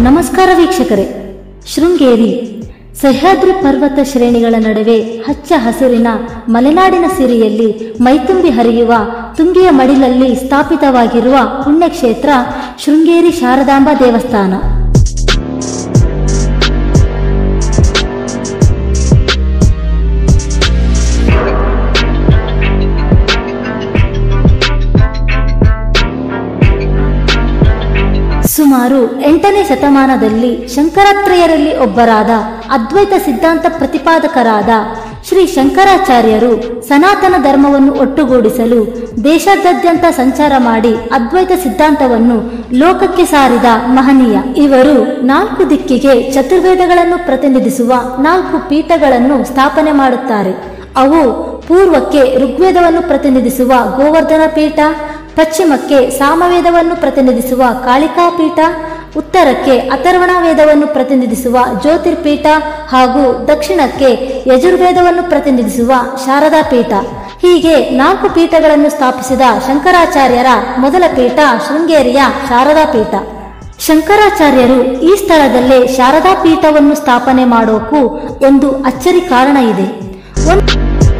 ನಮಸ್ಕಾರ ವೀಕ್ಷಕರೇ ಶೃಂಗೇರಿ ಸಹ್ಯಾದ್ರಿ ಪರ್ವತ ಶ್ರೇಣಿಗಳ ನಡುವೆ ಹಚ್ಚ ಹಸಿರಿನ ಮಲೆನಾಡಿನ ಸಿರಿಯಲ್ಲಿ ಮೈತುಂಬಿ ಹರಿಯುವ ತುಂಗೆಯ ಮಡಿಲಲ್ಲಿ ಸ್ಥಾಪಿತವಾಗಿರುವ ಪುಣ್ಯಕ್ಷೇತ್ರ ಶೃಂಗೇರಿ ಶಾರದಾಂಬ ದೇವಸ್ಥಾನ ಸುಮಾರು ಎಂಟನೇ ಶತಮಾನದಲ್ಲಿ ಶಂಕರಾತ್ರಯರಲ್ಲಿ ಒಬ್ಬರಾದ ಅದ್ವೈತ ಸಿದ್ಧಾಂತ ಪ್ರತಿಪಾದಕರಾದ ಶ್ರೀ ಶಂಕರಾಚಾರ್ಯರು ಸನಾತನ ಧರ್ಮವನ್ನು ಒಟ್ಟುಗೂಡಿಸಲು ದೇಶಾದ್ಯಂತ ಸಂಚಾರ ಮಾಡಿ ಅದ್ವೈತ ಸಿದ್ಧಾಂತವನ್ನು ಲೋಕಕ್ಕೆ ಸಾರಿದ ಮಹನೀಯ ಇವರು ನಾಲ್ಕು ದಿಕ್ಕಿಗೆ ಚತುರ್ವೇದಗಳನ್ನು ಪ್ರತಿನಿಧಿಸುವ ನಾಲ್ಕು ಪೀಠಗಳನ್ನು ಸ್ಥಾಪನೆ ಮಾಡುತ್ತಾರೆ ಅವು ಪೂರ್ವಕ್ಕೆ ಋಗ್ವೇದವನ್ನು ಪ್ರತಿನಿಧಿಸುವ ಗೋವರ್ಧನ ಪೀಠ ಪಶ್ಚಿಮಕ್ಕೆ ಸಾಮವೇದವನ್ನು ಪ್ರತಿನಿಧಿಸುವ ಕಾಳಿಕಾ ಪೀಠ ಉತ್ತರಕ್ಕೆ ಅಥರ್ವಣ ವೇದವನ್ನು ಪ್ರತಿನಿಧಿಸುವ ಜ್ಯೋತಿರ್ಪೀಠ ಹಾಗೂ ದಕ್ಷಿಣಕ್ಕೆ ಯಜುರ್ವೇದವನ್ನು ಪ್ರತಿನಿಧಿಸುವ ಶಾರದಾ ಪೀಠ ಹೀಗೆ ನಾಲ್ಕು ಪೀಠಗಳನ್ನು ಸ್ಥಾಪಿಸಿದ ಶಂಕರಾಚಾರ್ಯರ ಮೊದಲ ಪೀಠ ಶೃಂಗೇರಿಯ ಶಾರದಾ ಪೀಠ ಶಂಕರಾಚಾರ್ಯರು ಈ ಸ್ಥಳದಲ್ಲೇ ಶಾರದಾ ಪೀಠವನ್ನು ಸ್ಥಾಪನೆ ಮಾಡೋಕ್ಕೂ ಒಂದು ಅಚ್ಚರಿ ಕಾರಣ ಇದೆ ಒಂದು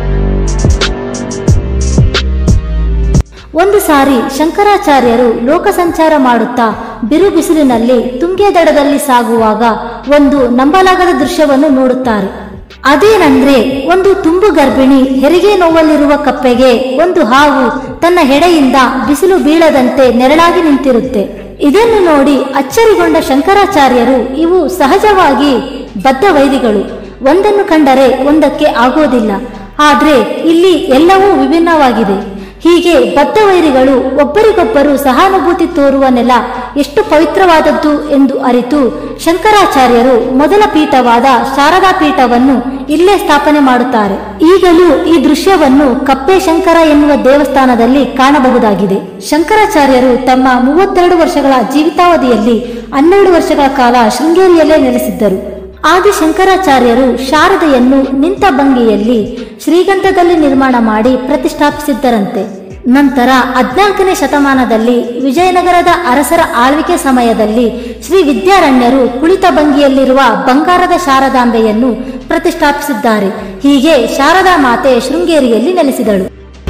ಒಂದು ಸಾರಿ ಶಂಕರಾಚಾರ್ಯರು ಲೋಕ ಸಂಚಾರ ಮಾಡುತ್ತಾ ಬಿರು ಬಿಸಿಲಿನಲ್ಲಿ ತುಂಗೆ ದಡದಲ್ಲಿ ಸಾಗುವಾಗ ಒಂದು ನಂಬಲಾಗದ ದೃಶ್ಯವನ್ನು ನೋಡುತ್ತಾರೆ ಅದೇನಂದ್ರೆ ಒಂದು ತುಂಬು ಗರ್ಭಿಣಿ ಹೆರಿಗೆ ನೋವಲ್ಲಿರುವ ಕಪ್ಪೆಗೆ ಒಂದು ಹಾವು ತನ್ನ ಹೆಡೆಯಿಂದ ಬಿಸಿಲು ಬೀಳದಂತೆ ನೆರಳಾಗಿ ನಿಂತಿರುತ್ತೆ ಇದನ್ನು ನೋಡಿ ಅಚ್ಚರಿಗೊಂಡ ಶಂಕರಾಚಾರ್ಯರು ಇವು ಸಹಜವಾಗಿ ಬದ್ಧ ವೈದಿಗಳು ಒಂದನ್ನು ಕಂಡರೆ ಒಂದಕ್ಕೆ ಆಗೋದಿಲ್ಲ ಆದ್ರೆ ಇಲ್ಲಿ ಎಲ್ಲವೂ ವಿಭಿನ್ನವಾಗಿದೆ ಹೀಗೆ ಬದ್ಧ ವೈರಿಗಳು ಒಬ್ಬರಿಗೊಬ್ಬರು ಸಹಾನುಭೂತಿ ತೋರುವ ನೆಲ ಎಷ್ಟು ಪವಿತ್ರವಾದದ್ದು ಎಂದು ಅರಿತು ಶಂಕರಾಚಾರ್ಯರು ಮೊದಲ ಪೀಠವಾದ ಶಾರದಾ ಪೀಠವನ್ನು ಇಲ್ಲೇ ಸ್ಥಾಪನೆ ಮಾಡುತ್ತಾರೆ ಈಗಲೂ ಈ ದೃಶ್ಯವನ್ನು ಕಪ್ಪೆ ಶಂಕರ ಎನ್ನುವ ದೇವಸ್ಥಾನದಲ್ಲಿ ಕಾಣಬಹುದಾಗಿದೆ ಶಂಕರಾಚಾರ್ಯರು ತಮ್ಮ ಮೂವತ್ತೆರಡು ವರ್ಷಗಳ ಜೀವಿತಾವಧಿಯಲ್ಲಿ ಹನ್ನೆರಡು ವರ್ಷಗಳ ಕಾಲ ಶೃಂಗೇರಿಯಲ್ಲೇ ನೆಲೆಸಿದ್ದರು ಆದಿ ಶಂಕರಾಚಾರ್ಯರು ಶಾರದೆಯನ್ನು ನಿಂತ ಭಂಗಿಯಲ್ಲಿ ಶ್ರೀಗಂಧದಲ್ಲಿ ನಿರ್ಮಾಣ ಮಾಡಿ ಪ್ರತಿಷ್ಠಾಪಿಸಿದ್ದರಂತೆ ನಂತರ ಹದ್ನಾಲ್ಕನೇ ಶತಮಾನದಲ್ಲಿ ವಿಜಯನಗರದ ಅರಸರ ಆಳ್ವಿಕೆ ಸಮಯದಲ್ಲಿ ಶ್ರೀ ವಿದ್ಯಾರಣ್ಯರು ಕುಳಿತ ಭಂಗಿಯಲ್ಲಿರುವ ಬಂಗಾರದ ಶಾರದಾಂಬೆಯನ್ನು ಪ್ರತಿಷ್ಠಾಪಿಸಿದ್ದಾರೆ ಹೀಗೆ ಶಾರದಾ ಮಾತೆ ಶೃಂಗೇರಿಯಲ್ಲಿ ನೆಲೆಸಿದಳು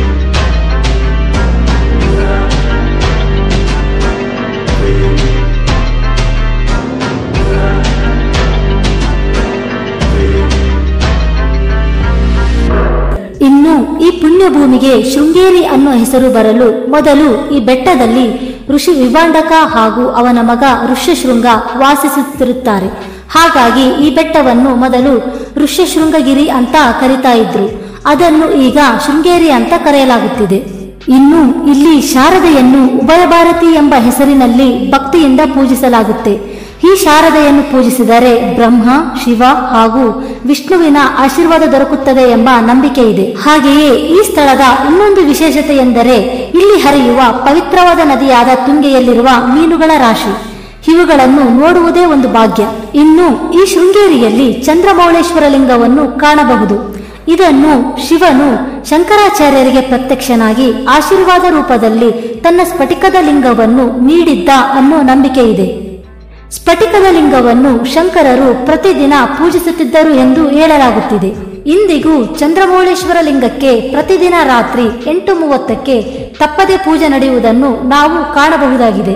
ಇನ್ನು ಈ ಪುಣ್ಯ ಭೂಮಿಗೆ ಶೃಂಗೇರಿ ಅನ್ನೋ ಹೆಸರು ಬರಲು ಮೊದಲು ಈ ಬೆಟ್ಟದಲ್ಲಿ ಋಷಿ ವಿಭಾಂಡಕ ಹಾಗೂ ಅವನ ಮಗ ಋಷ್ಯಶೃಂಗ ವಾಸಿಸುತ್ತಿರುತ್ತಾರೆ ಹಾಗಾಗಿ ಈ ಬೆಟ್ಟವನ್ನು ಮೊದಲು ಋಷ್ಯಶೃಂಗಗಿರಿ ಅಂತ ಕರಿತಾ ಇದ್ರು ಅದನ್ನು ಈಗ ಶೃಂಗೇರಿ ಅಂತ ಕರೆಯಲಾಗುತ್ತಿದೆ ಇನ್ನು ಇಲ್ಲಿ ಶಾರದೆಯನ್ನು ಉಭಯ ಭಾರತಿ ಎಂಬ ಹೆಸರಿನಲ್ಲಿ ಭಕ್ತಿಯಿಂದ ಪೂಜಿಸಲಾಗುತ್ತೆ ಈ ಶಾರದೆಯನ್ನು ಪೂಜಿಸಿದರೆ ಬ್ರಹ್ಮ ಶಿವ ಹಾಗೂ ವಿಷ್ಣುವಿನ ಆಶೀರ್ವಾದ ದೊರಕುತ್ತದೆ ಎಂಬ ನಂಬಿಕೆ ಇದೆ ಹಾಗೆಯೇ ಈ ಸ್ಥಳದ ಇನ್ನೊಂದು ವಿಶೇಷತೆ ಎಂದರೆ ಇಲ್ಲಿ ಹರಿಯುವ ಪವಿತ್ರವಾದ ನದಿಯಾದ ತುಂಗೆಯಲ್ಲಿರುವ ಮೀನುಗಳ ರಾಶಿ ಇವುಗಳನ್ನು ನೋಡುವುದೇ ಒಂದು ಭಾಗ್ಯ ಇನ್ನು ಈ ಶೃಂಗೇರಿಯಲ್ಲಿ ಚಂದ್ರಮೌಳೇಶ್ವರ ಲಿಂಗವನ್ನು ಕಾಣಬಹುದು ಇದನ್ನು ಶಿವನು ಶಂಕರಾಚಾರ್ಯರಿಗೆ ಪ್ರತ್ಯಕ್ಷನಾಗಿ ಆಶೀರ್ವಾದ ರೂಪದಲ್ಲಿ ತನ್ನ ಸ್ಫಟಿಕದ ಲಿಂಗವನ್ನು ನೀಡಿದ್ದ ಅನ್ನೋ ನಂಬಿಕೆ ಇದೆ ಸ್ಫಟಿಕದ ಲಿಂಗವನ್ನು ಶಂಕರರು ಪ್ರತಿದಿನ ಪೂಜಿಸುತ್ತಿದ್ದರು ಎಂದು ಹೇಳಲಾಗುತ್ತಿದೆ ಇಂದಿಗೂ ಚಂದ್ರಮೌಳೇಶ್ವರ ಲಿಂಗಕ್ಕೆ ಪ್ರತಿದಿನ ರಾತ್ರಿ ಎಂಟು ಮೂವತ್ತಕ್ಕೆ ತಪ್ಪದೆ ಪೂಜೆ ನಡೆಯುವುದನ್ನು ನಾವು ಕಾಣಬಹುದಾಗಿದೆ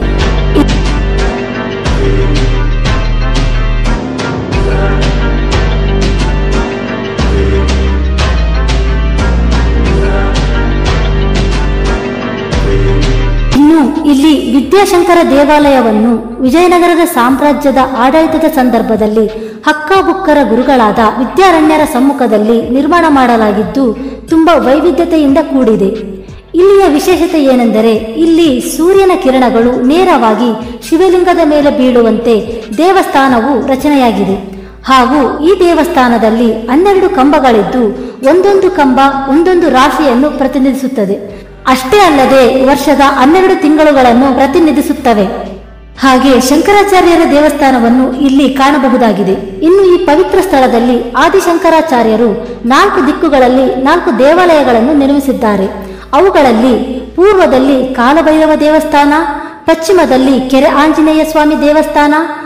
ಇನ್ನು ಇಲ್ಲಿ ವಿದ್ಯಾಶಂಕರ ದೇವಾಲಯವನ್ನು ವಿಜಯನಗರದ ಸಾಮ್ರಾಜ್ಯದ ಆಡಳಿತದ ಸಂದರ್ಭದಲ್ಲಿ ಹಕ್ಕಾಬುಕ್ಕರ ಗುರುಗಳಾದ ವಿದ್ಯಾರಣ್ಯರ ಸಮ್ಮುಖದಲ್ಲಿ ನಿರ್ಮಾಣ ಮಾಡಲಾಗಿದ್ದು ತುಂಬಾ ವೈವಿಧ್ಯತೆಯಿಂದ ಕೂಡಿದೆ ಇಲ್ಲಿಯ ವಿಶೇಷತೆ ಏನೆಂದರೆ ಇಲ್ಲಿ ಸೂರ್ಯನ ಕಿರಣಗಳು ನೇರವಾಗಿ ಶಿವಲಿಂಗದ ಮೇಲೆ ಬೀಳುವಂತೆ ದೇವಸ್ಥಾನವು ರಚನೆಯಾಗಿದೆ ಹಾಗೂ ಈ ದೇವಸ್ಥಾನದಲ್ಲಿ ಹನ್ನೆರಡು ಕಂಬಗಳಿದ್ದು ಒಂದೊಂದು ಕಂಬ ಒಂದೊಂದು ರಾಶಿಯನ್ನು ಪ್ರತಿನಿಧಿಸುತ್ತದೆ ಅಷ್ಟೇ ಅಲ್ಲದೆ ವರ್ಷದ ಹನ್ನೆರಡು ತಿಂಗಳುಗಳನ್ನು ಪ್ರತಿನಿಧಿಸುತ್ತವೆ ಹಾಗೆ ಶಂಕರಾಚಾರ್ಯರ ದೇವಸ್ಥಾನವನ್ನು ಇಲ್ಲಿ ಕಾಣಬಹುದಾಗಿದೆ ಇನ್ನು ಈ ಪವಿತ್ರ ಸ್ಥಳದಲ್ಲಿ ಆದಿಶಂಕರಾಚಾರ್ಯರು ನಾಲ್ಕು ದಿಕ್ಕುಗಳಲ್ಲಿ ನಾಲ್ಕು ದೇವಾಲಯಗಳನ್ನು ನಿರ್ಮಿಸಿದ್ದಾರೆ ಅವುಗಳಲ್ಲಿ ಪೂರ್ವದಲ್ಲಿ ಕಾಲಭೈರವ ದೇವಸ್ಥಾನ ಪಶ್ಚಿಮದಲ್ಲಿ ಕೆರೆ ಆಂಜನೇಯ ಸ್ವಾಮಿ ದೇವಸ್ಥಾನ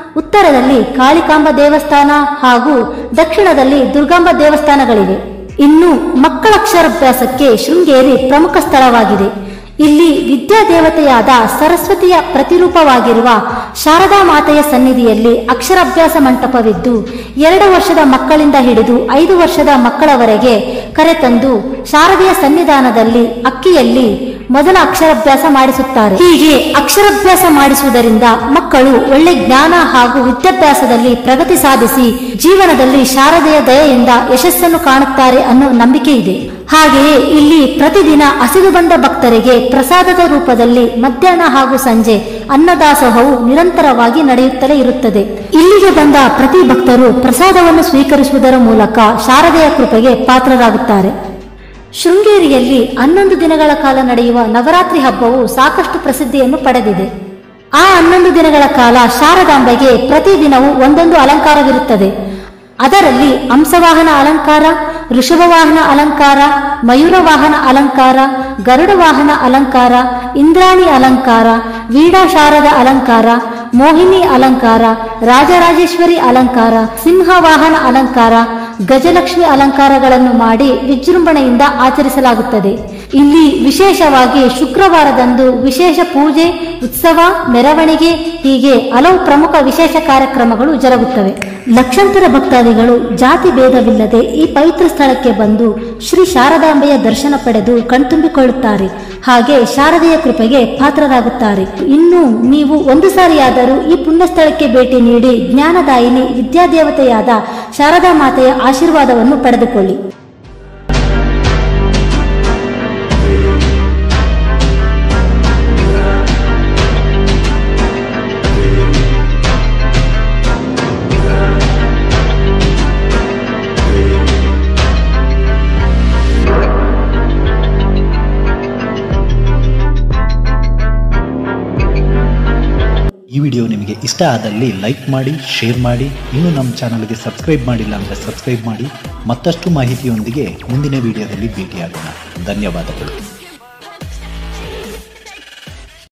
ಉತ್ತರದಲ್ಲಿ ಕಾಳಿಕಾಂಬ ದೇವಸ್ಥಾನ ಹಾಗೂ ದಕ್ಷಿಣದಲ್ಲಿ ದುರ್ಗಾಂಬ ದೇವಸ್ಥಾನಗಳಿವೆ ಇನ್ನು ಮಕ್ಕಳ ಅಕ್ಷರಾಭ್ಯಾಸಕ್ಕೆ ಶೃಂಗೇರಿ ಪ್ರಮುಖ ಸ್ಥಳವಾಗಿದೆ ಇಲ್ಲಿ ವಿದ್ಯಾದೇವತೆಯಾದ ಸರಸ್ವತಿಯ ಪ್ರತಿರೂಪವಾಗಿರುವ ಶಾರದಾ ಮಾತೆಯ ಸನ್ನಿಧಿಯಲ್ಲಿ ಅಕ್ಷರಾಭ್ಯಾಸ ಮಂಟಪವಿದ್ದು ಎರಡು ವರ್ಷದ ಮಕ್ಕಳಿಂದ ಹಿಡಿದು ಐದು ವರ್ಷದ ಮಕ್ಕಳವರೆಗೆ ಕರೆತಂದು ಶಾರದೆಯ ಸನ್ನಿಧಾನದಲ್ಲಿ ಅಕ್ಕಿಯಲ್ಲಿ ಮೊದಲ ಅಕ್ಷರಾಭ್ಯಾಸ ಮಾಡಿಸುತ್ತಾರೆ ಹೀಗೆ ಅಕ್ಷರಾಭ್ಯಾಸ ಮಾಡಿಸುವುದರಿಂದ ಮಕ್ಕಳು ಒಳ್ಳೆ ಜ್ಞಾನ ಹಾಗೂ ವಿದ್ಯಾಭ್ಯಾಸದಲ್ಲಿ ಪ್ರಗತಿ ಸಾಧಿಸಿ ಜೀವನದಲ್ಲಿ ಶಾರದೆಯ ದಯೆಯಿಂದ ಯಶಸ್ಸನ್ನು ಕಾಣುತ್ತಾರೆ ಅನ್ನೋ ನಂಬಿಕೆ ಇದೆ ಹಾಗೆಯೇ ಇಲ್ಲಿ ಪ್ರತಿದಿನ ಹಸಿದು ಬಂದ ಭಕ್ತರಿಗೆ ಪ್ರಸಾದದ ರೂಪದಲ್ಲಿ ಮಧ್ಯಾಹ್ನ ಹಾಗೂ ಸಂಜೆ ಅನ್ನದಾಸೋಹವು ನಿರಂತರವಾಗಿ ನಡೆಯುತ್ತಲೇ ಇರುತ್ತದೆ ಇಲ್ಲಿಗೆ ಬಂದ ಪ್ರತಿ ಭಕ್ತರು ಪ್ರಸಾದವನ್ನು ಸ್ವೀಕರಿಸುವುದರ ಮೂಲಕ ಶಾರದೆಯ ಕೃಪೆಗೆ ಪಾತ್ರರಾಗುತ್ತಾರೆ ಶೃಂಗೇರಿಯಲ್ಲಿ ಹನ್ನೊಂದು ದಿನಗಳ ಕಾಲ ನಡೆಯುವ ನವರಾತ್ರಿ ಹಬ್ಬವು ಸಾಕಷ್ಟು ಪ್ರಸಿದ್ಧಿಯನ್ನು ಪಡೆದಿದೆ ಆ ಹನ್ನೊಂದು ದಿನಗಳ ಕಾಲ ಶಾರದಾಂಬೆಗೆ ಪ್ರತಿದಿನವೂ ಒಂದೊಂದು ಅಲಂಕಾರವಿರುತ್ತದೆ ಅದರಲ್ಲಿ ಹಂಸವಾಹನ ಅಲಂಕಾರ ಋಷಭವಾಹನ ಅಲಂಕಾರ ಮಯೂರ ವಾಹನ ಅಲಂಕಾರ ಗರುಡ ವಾಹನ ಅಲಂಕಾರ ಇಂದ್ರಾಣಿ ಅಲಂಕಾರ ವೀಣಾ ಶಾರದ ಅಲಂಕಾರ ಮೋಹಿನಿ ಅಲಂಕಾರ ರಾಜರಾಜೇಶ್ವರಿ ಅಲಂಕಾರ ಸಿಂಹ ವಾಹನ ಅಲಂಕಾರ ಗಜಲಕ್ಷ್ಮಿ ಅಲಂಕಾರಗಳನ್ನು ಮಾಡಿ ವಿಜೃಂಭಣೆಯಿಂದ ಆಚರಿಸಲಾಗುತ್ತದೆ ಇಲ್ಲಿ ವಿಶೇಷವಾಗಿ ಶುಕ್ರವಾರದಂದು ವಿಶೇಷ ಪೂಜೆ ಉತ್ಸವ ಮೆರವಣಿಗೆ ಹೀಗೆ ಹಲವು ಪ್ರಮುಖ ವಿಶೇಷ ಕಾರ್ಯಕ್ರಮಗಳು ಜರುಗುತ್ತವೆ ಲಕ್ಷಾಂತರ ಭಕ್ತಾದಿಗಳು ಜಾತಿ ಭೇದವಿಲ್ಲದೆ ಈ ಪವಿತ್ರ ಸ್ಥಳಕ್ಕೆ ಬಂದು ಶ್ರೀ ಶಾರದಾಂಬೆಯ ದರ್ಶನ ಪಡೆದು ಕಣ್ತುಂಬಿಕೊಳ್ಳುತ್ತಾರೆ ಹಾಗೆ ಶಾರದೆಯ ಕೃಪೆಗೆ ಪಾತ್ರರಾಗುತ್ತಾರೆ ಇನ್ನು ನೀವು ಒಂದು ಸಾರಿಯಾದರೂ ಈ ಪುಣ್ಯ ಸ್ಥಳಕ್ಕೆ ಭೇಟಿ ನೀಡಿ ಜ್ಞಾನದಾಯಿನಿ ವಿದ್ಯಾದೇವತೆಯಾದ ಶಾರದಾ ಮಾತೆಯ ಆಶೀರ್ವಾದವನ್ನು ಪಡೆದುಕೊಳ್ಳಿ ಈ ವಿಡಿಯೋ ನಿಮಗೆ ಇಷ್ಟ ಆದಲ್ಲಿ ಲೈಕ್ ಮಾಡಿ ಶೇರ್ ಮಾಡಿ ಇನ್ನೂ ನಮ್ಮ ಚಾನಲ್ಗೆ ಸಬ್ಸ್ಕ್ರೈಬ್ ಮಾಡಿಲ್ಲ ಅಂದರೆ ಸಬ್ಸ್ಕ್ರೈಬ್ ಮಾಡಿ ಮತ್ತಷ್ಟು ಮಾಹಿತಿಯೊಂದಿಗೆ ಮುಂದಿನ ವಿಡಿಯೋದಲ್ಲಿ ಭೇಟಿಯಾಗೋಣ ಧನ್ಯವಾದಗಳು